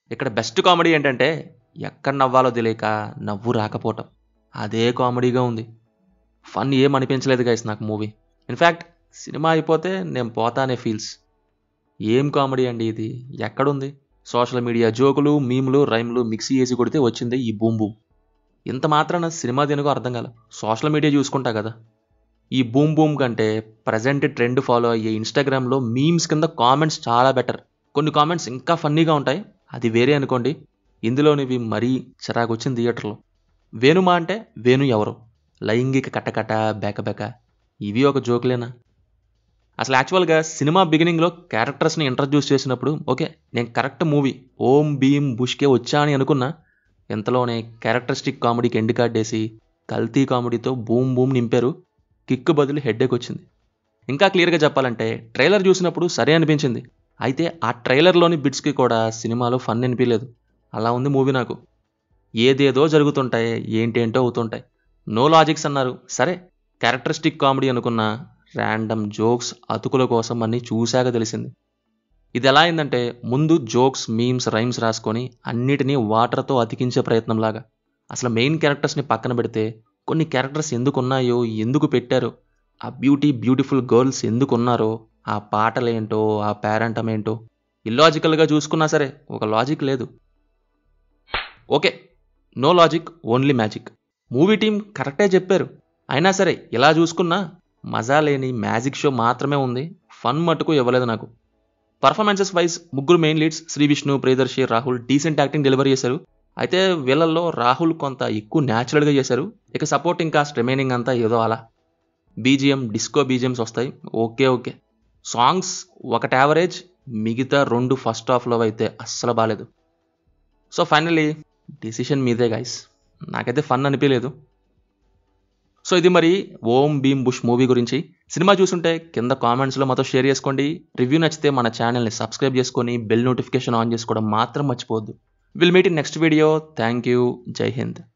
ఇక్కడ best comedy ఏంటంటే ఎక్కడ నవ్వాలో తెలియక నవ్వు రాకపోవటం అదే కామెడీగా ఉంది ఫన్ ఏం అనిపించలేదు గైస్ నాకు మూవీ ఇన్ఫ్యాక్ట్ సినిమా అయిపోతే నేను పోతా అనే ఫీల్స్ ఏం కామెడీ అండి ఇది ఎక్కడుంది సోషల్ మీడియా జోకులు మీములు రైమ్లు మిక్సీ వేసి కొడితే వచ్చింది ఈ బూమ్ బూమ్ ఇంత మాత్రాన సినిమా దేనికో అర్థం కాల సోషల్ మీడియా చూసుకుంటా కదా ఈ బూమ్ బూమ్ కంటే ప్రజెంట్ ట్రెండ్ ఫాలో అయ్యే ఇన్స్టాగ్రామ్లో మీమ్స్ కింద కామెంట్స్ చాలా బెటర్ కొన్ని కామెంట్స్ ఇంకా ఫన్నీగా ఉంటాయి అది వేరే అనుకోండి ఇందులోనివి మరీ చిరాకు వచ్చింది థియేటర్లో వేణుమా అంటే వేణు ఎవరు లైంగిక కట్టకట్ట బేకబేక ఇవి ఒక జోకులేనా అసలు యాక్చువల్గా సినిమా బిగినింగ్లో క్యారెక్టర్స్ని ఇంట్రడ్యూస్ చేసినప్పుడు ఓకే నేను కరెక్ట్ మూవీ ఓం భీమ్ బుష్కే వచ్చా అని అనుకున్నా ఇంతలోనే క్యారెక్టరిస్టిక్ కామెడీకి ఎండ్ కార్డ్ వేసి కల్తీ కామెడీతో బూమ్ బూమ్ నింపారు కిక్ బదులు హెడ్ఏక్ వచ్చింది ఇంకా క్లియర్గా చెప్పాలంటే ట్రైలర్ చూసినప్పుడు సరే అనిపించింది అయితే ఆ ట్రైలర్లోని బిట్స్కి కూడా సినిమాలో ఫన్ అనిపించలేదు అలా ఉంది మూవీ నాకు ఏదేదో జరుగుతుంటాయి ఏంటేంటో అవుతుంటాయి నో లాజిక్స్ అన్నారు సరే క్యారెక్టరిస్టిక్ కామెడీ అనుకున్న ర్యాండమ్ జోక్స్ అతుకుల కోసం అన్నీ చూశాక తెలిసింది ఇది ఎలా అయిందంటే ముందు జోక్స్ మీమ్స్ రైమ్స్ రాసుకొని అన్నిటినీ వాటర్తో అతికించే ప్రయత్నంలాగా అసలు మెయిన్ క్యారెక్టర్స్ని పక్కన పెడితే కొన్ని క్యారెక్టర్స్ ఎందుకు ఉన్నాయో ఎందుకు పెట్టారో ఆ బ్యూటీ బ్యూటిఫుల్ గర్ల్స్ ఎందుకు ఉన్నారో ఆ పాటలేంటో ఆ పేరెంటం ఏంటో ఇల్లాజికల్గా చూసుకున్నా సరే ఒక లాజిక్ లేదు okay no logic only magic movie team కరెక్టే చెప్పారు అయినా సరే ఇలా చూసుకున్నా మజా లేని మ్యాజిక్ షో మాత్రమే ఉంది ఫన్ మటుకు ఇవ్వలేదు నాకు పర్ఫార్మెన్సెస్ వైజ్ ముగ్గురు main leads Sri Vishnu Priyadarshi Rahul decent acting delivery చేశారు అయితే వీళ్ళల్లో రాహుల్ కొంత ఎక్కువ న్యాచురల్గా చేశారు ఇక సపోర్టింగ్ కాస్ట్ రిమైనింగ్ అంతా ఏదో అలా బీజిఎం డిస్కో బీజిఎమ్స్ వస్తాయి ఓకే ఓకే సాంగ్స్ ఒకటి యావరేజ్ మిగతా రెండు ఫస్ట్ హాఫ్లో అయితే అస్సలు బాగాలేదు సో ఫైనలీ డిసిషన్ మీదే గైస్ నాకైతే ఫన్ అనిపించలేదు సో ఇది మరి ఓం భీమ్ బుష్ మూవీ గురించి సినిమా చూసుంటే కింద కామెంట్స్లో మాతో షేర్ చేసుకోండి రివ్యూ నచ్చితే మన ఛానల్ని సబ్స్క్రైబ్ చేసుకొని బెల్ నోటిఫికేషన్ ఆన్ చేసుకోవడం మాత్రం మర్చిపోవద్దు will meet in next video thank you జై హింద్